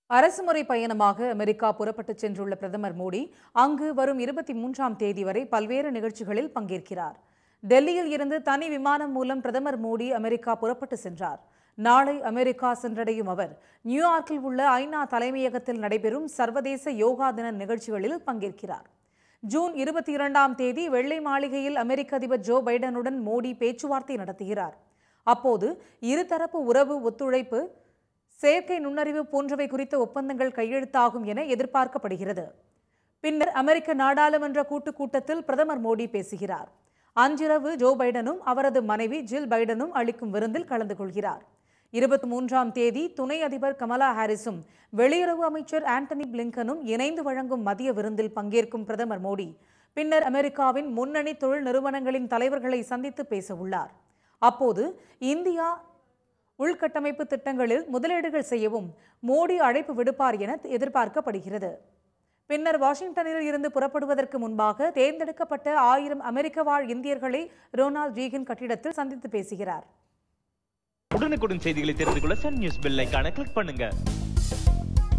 அரசுமுறை பயணமாக அமெரிக்கா புறப்பட்டுச் சென்றுள்ள பிரதமர் மோடி அங்கு வரும் இருபத்தி மூன்றாம் தேதி வரை பல்வேறு நிகழ்ச்சிகளில் பங்கேற்கிறார் டெல்லியில் இருந்து தனி விமானம் மூலம் பிரதமர் மோடி அமெரிக்கா புறப்பட்டு சென்றார் நாளை அமெரிக்கா சென்றடையும் அவர் நியூயார்க்கில் உள்ள ஐநா தலைமையகத்தில் நடைபெறும் சர்வதேச யோகா தின நிகழ்ச்சிகளில் பங்கேற்கிறார் ஜூன் இருபத்தி இரண்டாம் தேதி வெள்ளை மாளிகையில் அமெரிக்க அதிபர் ஜோ பைடனுடன் மோடி பேச்சுவார்த்தை நடத்துகிறார் அப்போது இருதரப்பு உறவு ஒத்துழைப்பு செயற்கை நுண்ணறிவு போன்றவை குறித்த ஒப்பந்தங்கள் கையெழுத்தாகும் என எதிர்பார்க்கப்படுகிறது பின்னர் அமெரிக்க நாடாளுமன்ற கூட்டுக் கூட்டத்தில் பிரதமர் மோடி பேசுகிறார் அன்றிரவு ஜோ பைடனும் அவரது மனைவி ஜில் பைடனும் அளிக்கும் விருந்தில் கலந்து கொள்கிறார் இருபத்தி மூன்றாம் தேதி துணை அதிபர் கமலா ஹாரிஸும் வெளியுறவு அமைச்சர் ஆண்டனி பிளிங்கனும் இணைந்து வழங்கும் மதிய விருந்தில் பங்கேற்கும் பிரதமர் மோடி பின்னர் அமெரிக்காவின் முன்னணி தொழில் நிறுவனங்களின் தலைவர்களை சந்தித்து பேச உள்ளார் அப்போது இந்தியா உள்கட்டமைப்பு திட்டங்களில் முதலீடுகள் செய்யவும் மோடி அழைப்பு விடுப்பார் என எதிர்பார்க்கப்படுகிறது பின்னர் வாஷிங்டனில் இருந்து புறப்படுவதற்கு முன்பாக தேர்ந்தெடுக்கப்பட்ட ஆயிரம் அமெரிக்க வாழ் இந்தியர்களை ரொனால்ட் ரீகன் கட்டிடத்தில் சந்தித்து பேசுகிறார் உடனுக்குடன் செய்திகளை தெரிந்து கொள்ள சன் நியூஸ் பெல் ஐகானை கிளிக் பண்ணுங்க